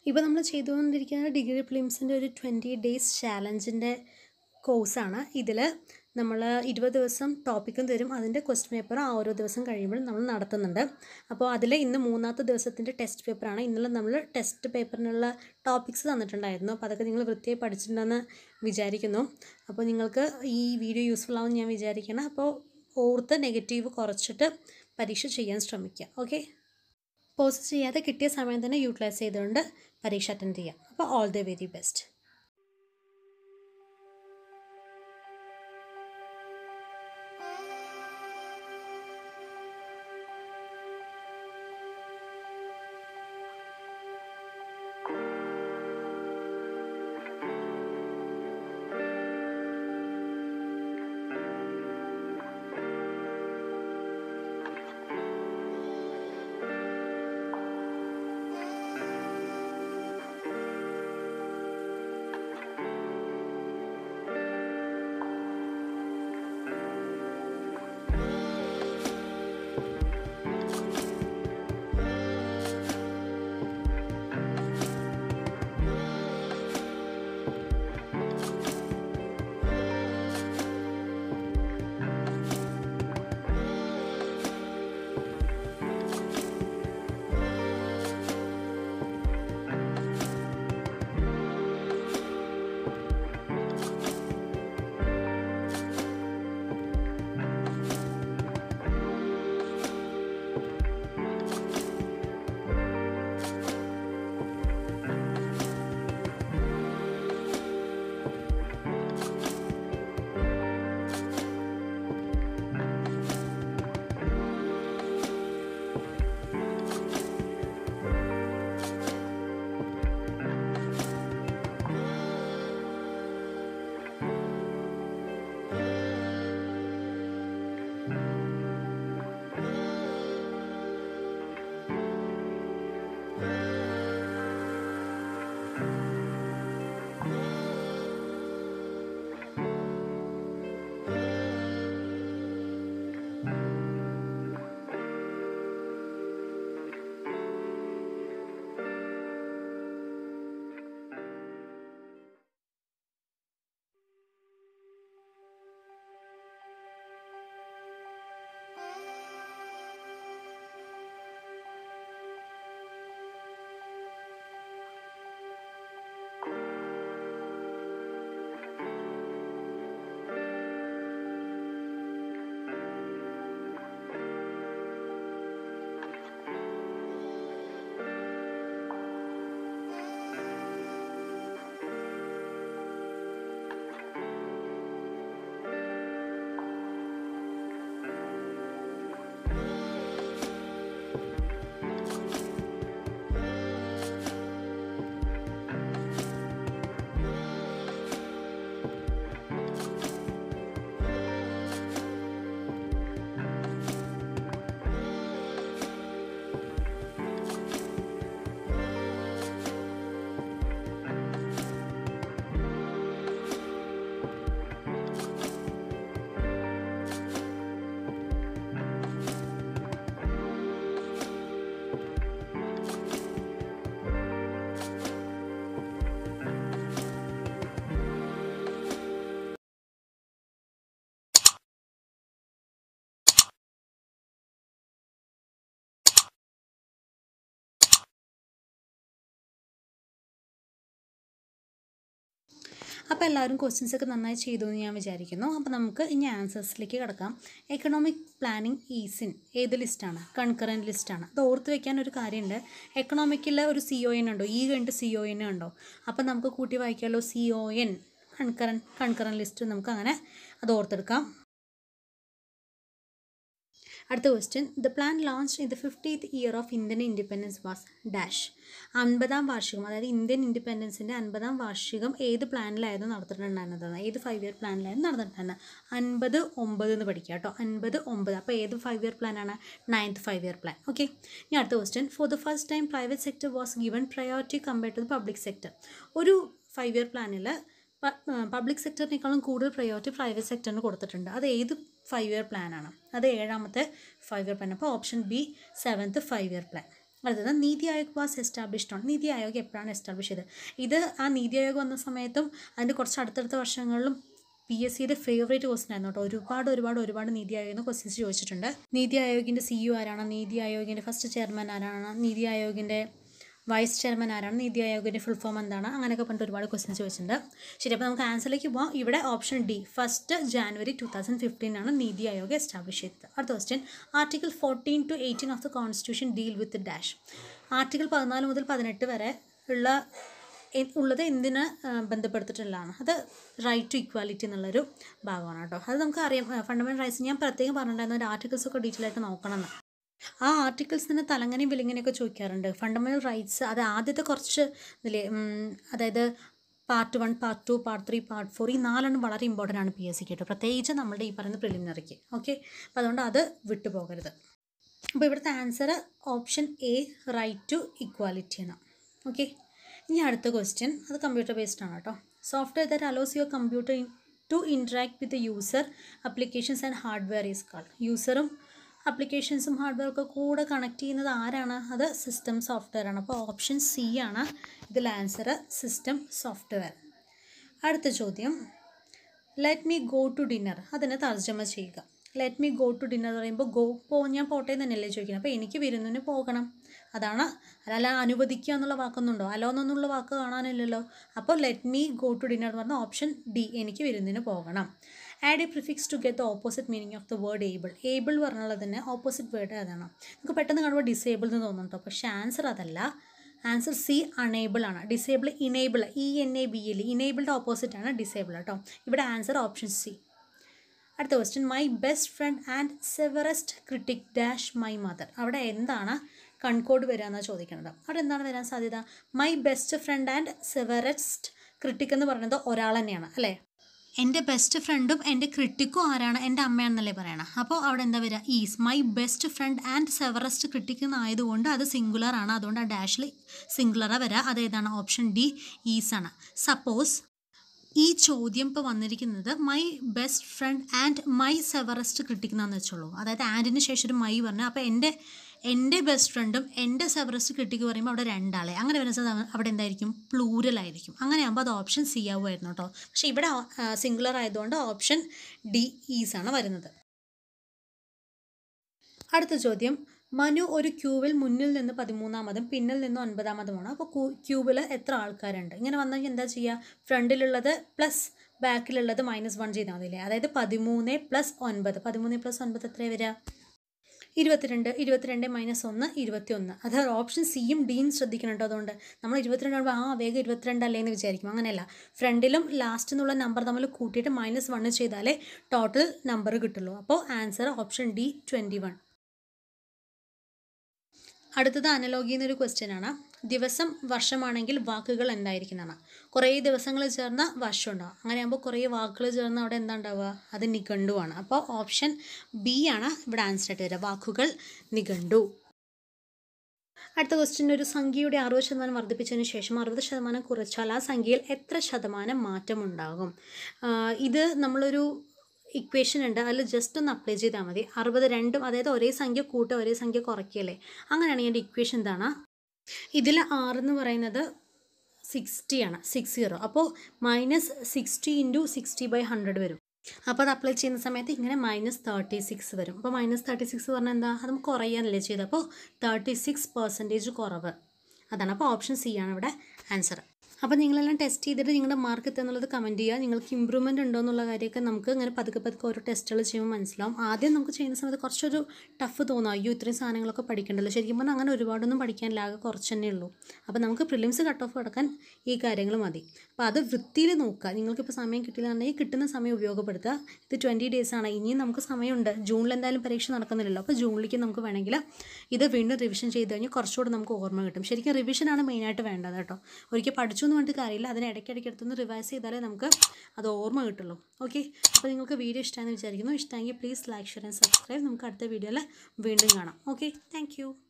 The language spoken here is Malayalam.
ഇപ്പോൾ നമ്മൾ ചെയ്തുകൊണ്ടിരിക്കുന്ന ഡിഗ്രി പ്രിലിംസിൻ്റെ ഒരു ട്വൻറ്റി ഡേയ്സ് ചാലഞ്ചിൻ്റെ കോഴ്സാണ് ഇതിൽ നമ്മൾ ഇരുപത് ദിവസം ടോപ്പിക്കും തരും അതിൻ്റെ ക്വസ്റ്റ്യൻ പേപ്പർ ആ ഓരോ ദിവസം കഴിയുമ്പോഴും നമ്മൾ നടത്തുന്നുണ്ട് അപ്പോൾ അതിൽ ഇന്ന് മൂന്നാമത്തെ ദിവസത്തിൻ്റെ ടെസ്റ്റ് പേപ്പറാണ് ഇന്നലെ നമ്മൾ ടെസ്റ്റ് പേപ്പറിനുള്ള ടോപ്പിക്സ് തന്നിട്ടുണ്ടായിരുന്നു അപ്പോൾ അതൊക്കെ നിങ്ങൾ വൃത്തിയായി പഠിച്ചിട്ടുണ്ടെന്ന് വിചാരിക്കുന്നു അപ്പോൾ നിങ്ങൾക്ക് ഈ വീഡിയോ യൂസ്ഫുൾ ആവും ഞാൻ വിചാരിക്കണം അപ്പോൾ ഓർത്ത് നെഗറ്റീവ് കുറച്ചിട്ട് പരീക്ഷ ചെയ്യാൻ ശ്രമിക്കുക ഓക്കെ പോസ്റ്റ് ചെയ്യാതെ കിട്ടിയ സമയം തന്നെ യൂട്ടിലൈസ് ചെയ്തുകൊണ്ട് പരീക്ഷ അറ്റൻഡ് ചെയ്യാം അപ്പോൾ ഓൾ ദി വെരി ബെസ്റ്റ് അപ്പോൾ എല്ലാവരും ക്വസ്റ്റ്യൻസ് ഒക്കെ നന്നായി ചെയ്തു എന്ന് ഞാൻ വിചാരിക്കുന്നു അപ്പോൾ നമുക്ക് ഇനി ആൻസേഴ്സിലേക്ക് കിടക്കാം എക്കണോമിക് പ്ലാനിങ് ഈസിൻ ഏത് ലിസ്റ്റാണ് കൺകറൻറ്റ് ലിസ്റ്റാണ് അത് ഓർത്ത് വെക്കാൻ ഒരു കാര്യമുണ്ട് എക്കണോമിക്കിൽ ഒരു സി ഒ എൻ ഉണ്ടോ ഈ കഴിഞ്ഞിട്ട് സി ഒ എൻ ഉണ്ടോ അപ്പോൾ നമുക്ക് കൂട്ടി വായിക്കാമല്ലോ C O N concurrent concurrent list നമുക്ക് അങ്ങനെ അത് ഓർത്തെടുക്കാം അടുത്ത question the plan launch in the fiftieth year of Indian independence was dash അൻപതാം വാർഷികം അതായത് ഇന്ത്യൻ ഇൻഡിപെൻഡൻസിൻ്റെ അൻപതാം വാർഷികം ഏത് പ്ലാനിലായിരുന്നു നടത്തിയിട്ടുണ്ടായിരുന്നത് ഏത് ഫൈവ് ഇയർ പ്ലാനിലായിരുന്നു നടന്നിട്ടുണ്ടായിരുന്നത് അൻപത് ഒമ്പത് എന്ന് പഠിക്കുക കേട്ടോ അൻപത് ഒമ്പത് അപ്പോൾ ഏത് ഫൈവ് ഇയർ പ്ലാനാണ് ninth five year plan okay ഇനി അടുത്ത question for the first time private sector was given priority compare to the public sector ഒരു ഫൈവ് ഇയർ പ്ലാനിൽ പബ്ലിക് സെക്ടറിനേക്കാളും കൂടുതൽ പ്രയോറിറ്റി പ്രൈവറ്റ് സെക്ടറിന് കൊടുത്തിട്ടുണ്ട് അത് ഏത് ഫൈവ് ഇയർ പ്ലാനാണ് അത് ഏഴാമത്തെ ഫൈവ് ഇയർ പ്ലാൻ അപ്പോൾ option B seventh five year plan അടുത്തത് NITI Aayog was established on നീതി ആയോഗ് എപ്പോഴാണ് എസ്റ്റാബ്ലിഷ് ചെയ്തത് ഇത് ആ നീതി ആയോഗ് വന്ന സമയത്തും അതിൻ്റെ കുറച്ച് അടുത്തടുത്ത വർഷങ്ങളിലും പി എസ് സിയുടെ ഫേവറേറ്റ് ക്വസ്റ്റൻ ആയിരുന്നു കേട്ടോ ഒരുപാട് ഒരുപാട് ഒരുപാട് നീതി ആയോഗിൽ ക്വസ്റ്റ്യൻസ് ചോദിച്ചിട്ടുണ്ട് നീതി ആയോഗിൻ്റെ സി യു ആരാണ് നീതി ആയോഗിൻ്റെ ഫസ്റ്റ് ചെയർമാൻ ആരാണ് നീതി ആയോഗിൻ്റെ വൈസ് ചെയർമാൻ ആരാണ് നീതി ആയോഗിൻ്റെ ഫുൾ ഫോം എന്താണ് അങ്ങനെയൊക്കെ പറഞ്ഞിട്ട് ഒരുപാട് ക്വസ്റ്റ്യൻസ് ചോദിച്ചിട്ടുണ്ട് ശരി അപ്പോൾ നമുക്ക് ആൻസറിലേക്ക് പോകാം ഇവിടെ option D first January two thousand fifteen ആണ് നീതി ആയോഗ് എസ്റ്റാബ്ലിഷ് ചെയ്തത് അടുത്ത question article fourteen to eighteen of the constitution deal with dash article പതിനാല് മുതൽ പതിനെട്ട് വരെ ഉള്ള എ- ഉള്ളത് എന്തിന് ആ, ബന്ധപ്പെടുത്തിട്ടുള്ളതാണ് അത് റൈറ്റ് ടു ഇക്വാലിറ്റി എന്നുള്ളൊരു ഭാഗമാണ് കേട്ടോ അത് നമുക്ക് അറിയാം ഫണ്ടമെൻ്റൽ റൈറ്റ്സ് ഞാൻ പ്രത്യേകം പറഞ്ഞിട്ടുണ്ടായിരുന്നു ഒരു ആർട്ടിക്കിൾസ് ഒക്കെ ഡീറ്റെയിൽ ആയിട്ട് നോക്കണം എന്ന് ആ ആർട്ടിക്കിൾസ് തന്നെ തലങ്ങനെയും വിലങ്ങനെയൊക്കെ ചോദിക്കാറുണ്ട് ഫണ്ടമെൻ്റൽ റൈറ്റ്സ് അത് ആദ്യത്തെ കുറച്ച് ഇതിലെ ഉം, അതായത് part one part two part three part four ഈ നാലെണ്ണം വളരെ ഇമ്പോർട്ടൻ്റ് ആണ് പി എസ് സിക്ക് കേട്ടോ പ്രത്യേകിച്ച് നമ്മുടെ ഈ പറയുന്ന പ്രിലിമിനറിക്ക് ഓക്കെ അപ്പോൾ അതുകൊണ്ട് അത് വിട്ടുപോകരുത് അപ്പോൾ ഇവിടുത്തെ answer option A right to equality ആണ് ഓക്കെ ഇനി അടുത്ത ക്വസ്റ്റ്യൻ അത് കമ്പ്യൂട്ടർ ബേസ്ഡ് ആണ് കേട്ടോ software that allows your computer to interact with user applications and hardware is call യൂസറും അപ്ലിക്കേഷൻസും ഹാർഡ്വെയർ ഒക്കെ കൂടെ കണക്ട് ചെയ്യുന്നത് ആരാണ് അത് സിസ്റ്റം സോഫ്റ്റ്വെയർ ആണ് അപ്പോൾ ഓപ്ഷൻ സി ആണ് ഇതിൽ ആൻസർ സിസ്റ്റം സോഫ്റ്റ്വെയർ അടുത്ത ചോദ്യം let me go to dinner അതിനെ തർജ്ജമ ചെയ്യുക let me go to dinner എന്ന് പറയുമ്പോൾ ഗോ പോ ഞാൻ പോട്ടെ എന്ന് തന്നെയല്ലേ ചോദിക്കുന്നത് അപ്പോൾ എനിക്ക് വിരുന്നിന് പോകണം അതാണ് അല്ല അനുവദിക്കുക എന്നുള്ള വാക്കൊന്നുണ്ടോ അലോ എന്നുള്ള വാക്ക് കാണാനില്ലല്ലോ അപ്പോൾ let me go to dinner എന്ന് പറഞ്ഞാൽ ഓപ്ഷൻ ഡി എനിക്ക് വിരുന്നിന് പോകണം add a prefix to get the opposite meaning of the word able able പറഞ്ഞുള്ളതിന് ഓപ്പോസിറ്റ് വേർഡ് അതാണ് നമുക്ക് പെട്ടെന്ന് കാണുമ്പോൾ ഡിസേബിൾ എന്ന് തോന്നും കേട്ടോ പക്ഷേ ആൻസർ അതല്ല ആൻസർ സി അണേബിൾ ആണ് disable enable E N A B L enabled opposite ആണ് ഡിസേബിൾ കേട്ടോ ഇവിടെ ആൻസർ ഓപ്ഷൻ സി അടുത്ത question my best friend and severest critic dash my mother അവിടെ എന്താണ് കൺകോഡ് വരിക എന്നാണ് ചോദിക്കുന്നത് അവിടെ എന്താണ് വരാൻ സാധ്യത my best friend and severest critic എന്ന് പറയുന്നത് ഒരാൾ തന്നെയാണ് അല്ലേ എൻ്റെ ബെസ്റ്റ് ഫ്രണ്ടും എൻ്റെ ക്രിട്ടിക്കും ആരാണ് എൻ്റെ അമ്മയാണെന്നല്ലേ പറയണം അപ്പോൾ അവിടെ എന്താ വരിക is my best friend and severest critic എന്നായതുകൊണ്ട് അത് സിംഗുലർ ആണ് അതുകൊണ്ട് ആ ഡാഷിൽ സിംഗുലറാണ് വരിക അതേതാണ് ഓപ്ഷൻ ഡി ഈസ് ആണ് സപ്പോസ് ഈ ചോദ്യം ഇപ്പോൾ വന്നിരിക്കുന്നത് my best friend and my severest critic എന്നാന്ന് വെച്ചോളൂ അതായത് ആൻഡിന് ശേഷം ഒരു മൈ പറഞ്ഞു അപ്പോൾ എൻ്റെ എൻ്റെ ബെസ്റ്റ് ഫ്രണ്ടും എൻ്റെ സെവറസ്റ്റ് ക്രിട്ടിക് പറയുമ്പോൾ അവിടെ രണ്ടാളെ അങ്ങനെ വരുന്നത് അവിടെ എന്തായിരിക്കും പ്ലൂരൽ ആയിരിക്കും അങ്ങനെയാകുമ്പോൾ അത് ഓപ്ഷൻ സി ആവുമായിരുന്നു കേട്ടോ പക്ഷേ ഇവിടെ സിംഗുലർ ആയതുകൊണ്ട് ഓപ്ഷൻ ഡി ഈസ് ആണ് വരുന്നത് അടുത്ത ചോദ്യം മനു ഒരു ക്യൂവിൽ മുന്നിൽ നിന്ന് പതിമൂന്നാമതും പിന്നിൽ നിന്ന് ഒൻപതാമതുമാണ് അപ്പോൾ ക്യൂവിൽ എത്ര ആൾക്കാരുണ്ട് ഇങ്ങനെ വന്നു കഴിഞ്ഞാൽ എന്താ ചെയ്യുക ഫ്രണ്ടിലുള്ളത് പ്ലസ് ബാക്കിലുള്ളത് മൈനസ് വൺ ചെയ്താൽ മതിയില്ലേ അതായത് പതിമൂന്ന് പ്ലസ് ഒൻപത് പതിമൂന്ന് പ്ലസ് ഒൻപത് എത്ര വരിക ഇരുപത്തിരണ്ട് ഇരുപത്തിരണ്ട് മൈനസ് ഒന്ന് ഇരുപത്തി ഒന്ന് അത് ഓപ്ഷൻ സിയും ഡിയും ശ്രദ്ധിക്കണം കേട്ടോ അതുകൊണ്ട് നമ്മൾ ഇരുപത്തിരണ്ട് ആകുമ്പോൾ ആ വേഗം ഇരുപത്തിരണ്ട് അല്ലേ എന്ന് വിചാരിക്കും അങ്ങനെയല്ല ഫ്രണ്ടിലും ലാസ്റ്റ് എന്നുള്ള നമ്പർ തമ്മിൽ കൂട്ടിയിട്ട് മൈനസ് വണ്ണ് ചെയ്താലേ ടോട്ടൽ നമ്പർ കിട്ടുള്ളൂ അപ്പോൾ answer option D twenty one അടുത്തത് അനലോഗി എന്നൊരു ക്വസ്റ്റ്യൻ ആണ് ദിവസം വർഷമാണെങ്കിൽ വാക്കുകൾ എന്തായിരിക്കുന്നതാണ് കുറേ ദിവസങ്ങൾ ചേർന്ന വർഷം ഉണ്ടാവും അങ്ങനെയാകുമ്പോൾ കുറേ വാക്കുകൾ ചേർന്ന് അവിടെ എന്താ ഉണ്ടാവുക അത് നിഘണ്ടുവാണ് അപ്പോൾ ഓപ്ഷൻ ബി ആണ് ഇവിടെ ആൻസർ ആയിട്ട് വരിക വാക്കുകൾ നിഘണ്ടു അടുത്ത ക്വസ്റ്റ്യൻ ഒരു സംഖ്യയുടെ അറുപത് ശതമാനം വർദ്ധിപ്പിച്ചതിന് ശേഷം അറുപത് ശതമാനം കുറച്ചാൽ ആ സംഖ്യയിൽ എത്ര ശതമാനം മാറ്റമുണ്ടാകും ഇത് നമ്മളൊരു ഇക്വേഷൻ ഉണ്ട് അതിൽ ജസ്റ്റ് ഒന്ന് അപ്ലൈ ചെയ്താൽ മതി അറുപത് രണ്ടും അതായത് ഒരേ സംഖ്യ കൂട്ടുക ഒരേ സംഖ്യ കുറയ്ക്കല്ലേ അങ്ങനെയാണെങ്കിൽ എൻ്റെ ഇക്വേഷൻ എന്താണ് ഇതിൽ ആറ് എന്ന് പറയുന്നത് സിക്സ്റ്റി ആണ് സിക്സ് സീറോ അപ്പോൾ minus sixty into sixty by hundred വരും അപ്പോൾ അത് അപ്ലൈ ചെയ്യുന്ന സമയത്ത് ഇങ്ങനെ മൈനസ് തേർട്ടി സിക്സ് വരും അപ്പോൾ മൈനസ് തേർട്ടി സിക്സ് പറഞ്ഞാൽ എന്താ അത് നമുക്ക് കുറയാനല്ലേ ചെയ്തത് അപ്പോൾ തേർട്ടി സിക്സ് പെർസെൻറ്റേജ് കുറവ് അതാണ് അപ്പോൾ ഓപ്ഷൻ സി ആണ് ഇവിടെ ആൻസർ അപ്പോൾ നിങ്ങളെല്ലാം ടെസ്റ്റ് ചെയ്തിട്ട് നിങ്ങളുടെ മാർക്ക് എത്തുന്നുള്ളത് കമൻറ്റ് ചെയ്യുക നിങ്ങൾക്ക് ഇമ്പ്രൂവ്മെൻറ്റ് ഉണ്ടോ എന്നുള്ള കാര്യമൊക്കെ നമുക്ക് ഇങ്ങനെ പതുക്കെ പതുക്കെ ഓരോ ടെസ്റ്റുകൾ ചെയ്യുമ്പോൾ മനസ്സിലാവും ആദ്യം നമുക്ക് ചെയ്യുന്ന സമയത്ത് കുറച്ചൊരു ടഫ് തോന്നും അയ്യോ ഇത്രയും സാധനങ്ങളൊക്കെ പഠിക്കണ്ടല്ലോ ശരിക്കും പറഞ്ഞാൽ അങ്ങനെ ഒരുപാടൊന്നും പഠിക്കാനില്ല ആകെ കുറച്ച് തന്നെ ഉള്ളൂ അപ്പോൾ നമുക്ക് പ്രിലിംസ് കട്ട് ഓഫ് കിടക്കാൻ ഈ കാര്യങ്ങൾ മതി അപ്പോൾ അത് വൃത്തിയിൽ നോക്കുക നിങ്ങൾക്കിപ്പോൾ സമയം കിട്ടിയില്ലാന്നുണ്ടെങ്കിൽ കിട്ടുന്ന സമയം ഉപയോഗപ്പെടുത്തുക ഇത് ട്വൻറ്റി ഡേയ്സ് ആണ് ഇനിയും നമുക്ക് സമയമുണ്ട് ജൂണിൽ എന്തായാലും പരീക്ഷ നടക്കുന്നില്ലല്ലോ അപ്പോൾ ജൂണിലേക്ക് നമുക്ക് വേണമെങ്കിൽ ഇത് വീണ്ടും റിവിഷൻ ചെയ്ത് കഴിഞ്ഞാൽ കുറച്ചുകൂടെ നമുക്ക് ഓർമ്മ കിട്ടും ശരിക്കും റിവിഷനാണ് മെയിനായിട്ട് വേണ്ടത് കേട്ടോ ഒരിക്കൽ പഠിച്ചു എന്ന് പറഞ്ഞിട്ട് കാര്യമില്ല അതിന് ഇടയ്ക്കിടയ്ക്ക് എടുത്തൊന്ന് റിവൈസ് ചെയ്താലേ നമുക്ക് അത് ഓർമ്മ കിട്ടുള്ളൂ ഓക്കെ അപ്പോൾ നിങ്ങൾക്ക് വീഡിയോ ഇഷ്ടമാണെന്ന് വിചാരിക്കുന്നു ഇഷ്ടമെങ്കിൽ please like share and subscribe നമുക്ക് അടുത്ത വീഡിയോയിൽ വീണ്ടും കാണാം ഓക്കെ താങ്ക്